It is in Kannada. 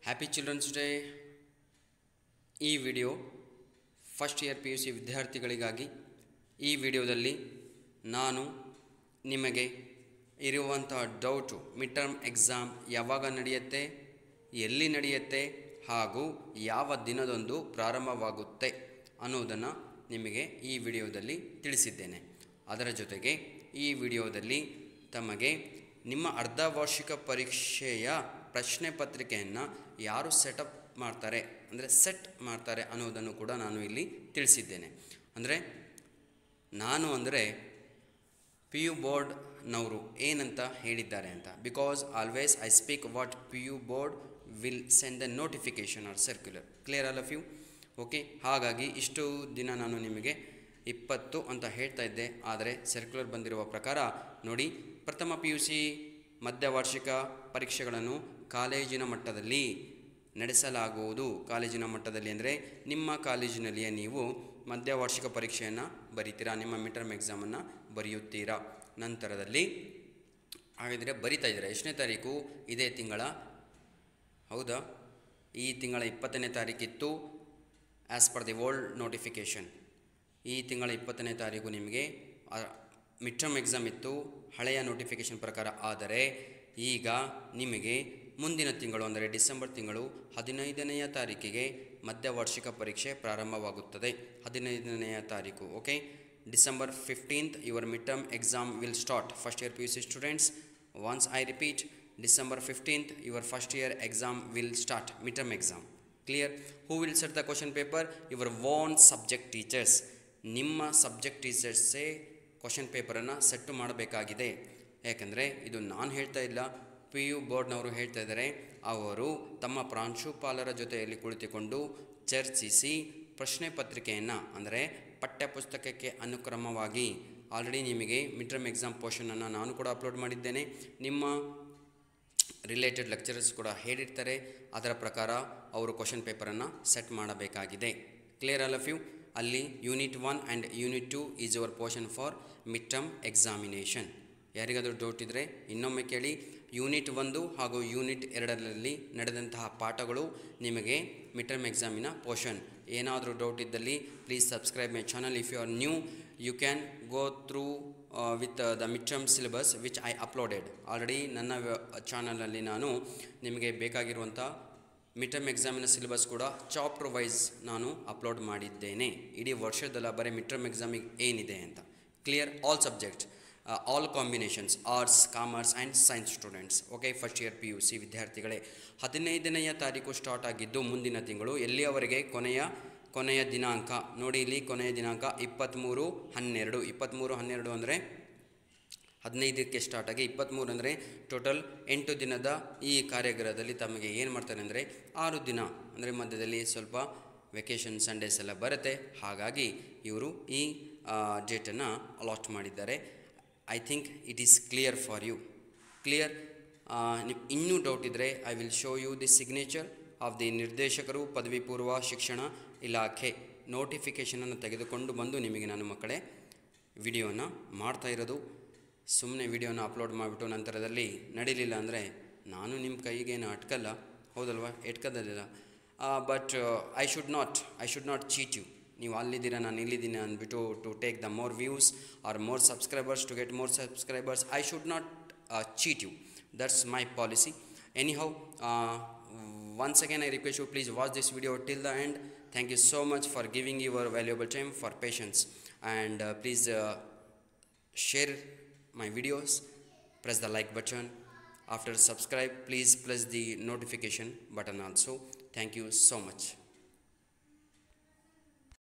ಹ್ಯಾಪಿ ಚಿಲ್ಡ್ರನ್ಸ್ ಡೇ ಈ video first year P U C ವಿದ್ಯಾರ್ಥಿಗಳಿಗಾಗಿ ಈ ವಿಡಿಯೋದಲ್ಲಿ ನಾನು ನಿಮಗೆ ಇರುವಂಥ ಡೌಟು ಮಿಡ್ ಟರ್ಮ್ ಎಕ್ಸಾಮ್ ಯಾವಾಗ ನಡೆಯುತ್ತೆ ಎಲ್ಲಿ ನಡೆಯುತ್ತೆ ಹಾಗೂ ಯಾವ ದಿನದಂದು ಪ್ರಾರಂಭವಾಗುತ್ತೆ ಅನ್ನೋದನ್ನು ನಿಮಗೆ ಈ ವಿಡಿಯೋದಲ್ಲಿ ತಿಳಿಸಿದ್ದೇನೆ ಅದರ ಜೊತೆಗೆ ಈ ವಿಡಿಯೋದಲ್ಲಿ ತಮಗೆ ನಿಮ್ಮ ಅರ್ಧವಾರ್ಷಿಕ ಪರೀಕ್ಷೆಯ ಪ್ರಶ್ನೆ ಪತ್ರಿಕೆಯನ್ನು ಯಾರು ಸೆಟಪ್ ಮಾಡ್ತಾರೆ ಅಂದರೆ ಸೆಟ್ ಮಾಡ್ತಾರೆ ಅನ್ನೋದನ್ನು ಕೂಡ ನಾನು ಇಲ್ಲಿ ತಿಳಿಸಿದ್ದೇನೆ ಅಂದರೆ ನಾನು ಅಂದರೆ ಪಿ ಯು ಬೋರ್ಡ್ನವರು ಏನಂತ ಹೇಳಿದ್ದಾರೆ ಅಂತ because always I speak what P U board will send the notification or circular clear all of you okay ಹಾಗಾಗಿ ಇಷ್ಟು ದಿನ ನಾನು ನಿಮಗೆ ಇಪ್ಪತ್ತು ಅಂತ ಹೇಳ್ತಾ ಇದ್ದೆ ಆದರೆ ಸರ್ಕ್ಯುಲರ್ ಬಂದಿರುವ ಪ್ರಕಾರ ನೋಡಿ ಪ್ರಥಮ ಪಿ ಯು ಸಿ ಮಧ್ಯವಾರ್ಷಿಕ ಪರೀಕ್ಷೆಗಳನ್ನು ಕಾಲೇಜಿನ ಮಟ್ಟದಲ್ಲಿ ನಡೆಸಲಾಗುವುದು ಕಾಲೇಜಿನ ಮಟ್ಟದಲ್ಲಿ ಅಂದರೆ ನಿಮ್ಮ ಕಾಲೇಜಿನಲ್ಲಿಯೇ ನೀವು ಮಧ್ಯವಾರ್ಷಿಕ ಪರೀಕ್ಷೆಯನ್ನು ಬರೀತೀರಾ ನಿಮ್ಮ ಮಿಡ್ ಟರ್ಮ್ ಎಕ್ಸಾಮನ್ನು ಬರೆಯುತ್ತೀರಾ ನಂತರದಲ್ಲಿ ಹಾಗಿದ್ರೆ ಬರಿತಾ ಇದ್ದೀರಾ ಎಷ್ಟನೇ ತಾರೀಕು ಇದೇ ತಿಂಗಳ ಹೌದಾ ಈ ತಿಂಗಳ ಇಪ್ಪತ್ತನೇ ತಾರೀಕಿತ್ತು as per the old notification ಈ ತಿಂಗಳ ಇಪ್ಪತ್ತನೇ ತಾರೀಕು ನಿಮಗೆ ಮಿಡ್ ಟರ್ಮ್ ಎಕ್ಸಾಮ್ ಇತ್ತು ಹಳೆಯ ನೋಟಿಫಿಕೇಷನ್ ಪ್ರಕಾರ ಆದರೆ ಈಗ ನಿಮಗೆ ಮುಂದಿನ ತಿಂಗಳು ಅಂದರೆ ಡಿಸೆಂಬರ್ ತಿಂಗಳು ಹದಿನೈದನೆಯ ತಾರೀಕಿಗೆ ಮಧ್ಯವಾರ್ಷಿಕ ಪರೀಕ್ಷೆ ಪ್ರಾರಂಭವಾಗುತ್ತದೆ ಹದಿನೈದನೆಯ ತಾರೀಕು okay December fifteenth your mid term exam will start first year P U C students once I repeat December fifteenth your first year exam will start mid term exam clear who will set the question paper your own subject teachers ನಿಮ್ಮ ಸಬ್ಜೆಕ್ಟ್ ಟೀಚರ್ಸೇ ಕ್ವಶನ್ ಪೇಪರನ್ನು ಸೆಟ್ ಮಾಡಬೇಕಾಗಿದೆ ಯಾಕಂದರೆ ಇದು ನಾನು ಹೇಳ್ತಾ ಇಲ್ಲ ಪಿ ಯು ಬೋರ್ಡ್ನವರು ಹೇಳ್ತಾ ಇದ್ದಾರೆ ಅವರು ತಮ್ಮ ಪ್ರಾಂಶುಪಾಲರ ಜೊತೆಯಲ್ಲಿ ಕುಳಿತುಕೊಂಡು ಚರ್ಚಿಸಿ ಪ್ರಶ್ನೆ ಪತ್ರಿಕೆಯನ್ನು ಅಂದರೆ ಪಠ್ಯಪುಸ್ತಕಕ್ಕೆ ಅನುಕ್ರಮವಾಗಿ ಆಲ್ರೆಡಿ ನಿಮಗೆ ಮಿಡ್ ಟರ್ಮ್ ಎಕ್ಸಾಮ್ ಪೋರ್ಷನನ್ನು ನಾನು ಕೂಡ ಅಪ್ಲೋಡ್ ಮಾಡಿದ್ದೇನೆ ನಿಮ್ಮ ರಿಲೇಟೆಡ್ ಲೆಕ್ಚರರ್ಸ್ ಕೂಡ ಹೇಳಿರ್ತಾರೆ ಅದರ ಪ್ರಕಾರ ಅವರು ಕ್ವಶನ್ ಪೇಪರನ್ನು ಸೆಟ್ ಮಾಡಬೇಕಾಗಿದೆ ಕ್ಲಿಯರ್ ಆಲ್ ಆಫ್ ಯು ಅಲ್ಲಿ unit one and unit two is your portion for mid term examination ಯಾರಿಗಾದರೂ ಡೌಟ್ ಇದ್ದರೆ ಇನ್ನೊಮ್ಮೆ ಕೇಳಿ ಯೂನಿಟ್ ಒಂದು ಹಾಗೂ ಯೂನಿಟ್ ಎರಡರಲ್ಲಿ ನಡೆದಂತಹ ಪಾಠಗಳು ನಿಮಗೆ ಮಿಡ್ ಟರ್ಮ್ ಎಕ್ಸಾಮಿನ ಪೋರ್ಷನ್ ಏನಾದರೂ ಡೌಟ್ ಇದ್ದಲ್ಲಿ please subscribe my channel if you are new you can go through with the mid term syllabus which I uploaded already ನನ್ನ ಚಾನಲಲ್ಲಿ ನಾನು ನಿಮಗೆ ಬೇಕಾಗಿರುವಂಥ ಮಿಡ್ ಟರ್ಮ್ ಎಕ್ಸಾಮಿನ ಸಿಲೆಬಸ್ ಕೂಡ ಚಾಪ್ಟರ್ ವೈಸ್ ನಾನು ಅಪ್ಲೋಡ್ ಮಾಡಿದ್ದೇನೆ ಇಡೀ ವರ್ಷದಲ್ಲ ಬರೀ ಮಿಡ್ ಟರ್ಮ್ ಎಕ್ಸಾಮಿಗೆ ಏನಿದೆ ಅಂತ clear all subjects all combinations arts commerce and science students okay first year P U C ವಿದ್ಯಾರ್ಥಿಗಳೇ ಹದಿನೈದನೆಯ ತಾರೀಕು ಸ್ಟಾರ್ಟ್ ಆಗಿದ್ದು ಮುಂದಿನ ತಿಂಗಳು ಎಲ್ಲಿಯವರೆಗೆ ಕೊನೆಯ ಕೊನೆಯ ದಿನಾಂಕ ನೋಡಿ ಇಲ್ಲಿ ಕೊನೆಯ ದಿನಾಂಕ ಇಪ್ಪತ್ತ್ಮೂರು ಹನ್ನೆರಡು ಇಪ್ಪತ್ತ್ಮೂರು ಹನ್ನೆರಡು ಅಂದರೆ ಹದಿನೈದಕ್ಕೆ ಸ್ಟಾರ್ಟ್ ಆಗಿ ಇಪ್ಪತ್ತ್ಮೂರು ಅಂದರೆ ಟೋಟಲ್ ಎಂಟು ದಿನದ ಈ ಕಾರ್ಯಾಗಾರದಲ್ಲಿ ತಮಗೆ ಏನು ಮಾಡ್ತಾರೆ ಅಂದರೆ ಆರು ದಿನ ಅಂದರೆ ಮಧ್ಯದಲ್ಲಿ ಸ್ವಲ್ಪ ವೆಕೇಷನ್ ಸಂಡೇಸ್ ಎಲ್ಲ ಬರುತ್ತೆ ಹಾಗಾಗಿ ಇವರು ಈ ಡೇಟನ್ನು ಅಲಾಟ್ ಮಾಡಿದ್ದಾರೆ I think it is clear for you clear ನಿಮ್ ಇನ್ನೂ ಡೌಟ್ ಇದ್ದರೆ I will show you the signature of the ನಿರ್ದೇಶಕರು ಪದವಿ ಪೂರ್ವ ಶಿಕ್ಷಣ ಇಲಾಖೆ ನೋಟಿಫಿಕೇಷನನ್ನು ತೆಗೆದುಕೊಂಡು ಬಂದು ನಿಮಗೆ ನಾನು ಮಕ್ಕಳೇ ವಿಡಿಯೋನ ಮಾಡ್ತಾ ಇರೋದು ಸುಮ್ಮನೆ ವಿಡಿಯೋನ ಅಪ್ಲೋಡ್ ಮಾಡಿಬಿಟ್ಟು ನಂತರದಲ್ಲಿ ನಡೀಲಿಲ್ಲ ಅಂದರೆ ನಾನು ನಿಮ್ಮ ಕೈಗೇನು ಅಟ್ಕಲ್ಲ ಹೌದಲ್ವಾ ಎಟ್ಕೋದಿಲ್ಲ but I should not I should not cheat you ನೀವು ಅಲ್ಲಿದ್ದೀರಾ ನಾನು ಇಲ್ಲಿದ್ದೀನಿ ಅಂದ್ಬಿಟ್ಟು to take the more views or more subscribers to get more subscribers I should not cheat you that's my policy anyhow once again i request you please watch this video till the end thank you so much for giving your valuable time for patience and uh, please uh, share my videos press the like button after subscribe please press the notification button also thank you so much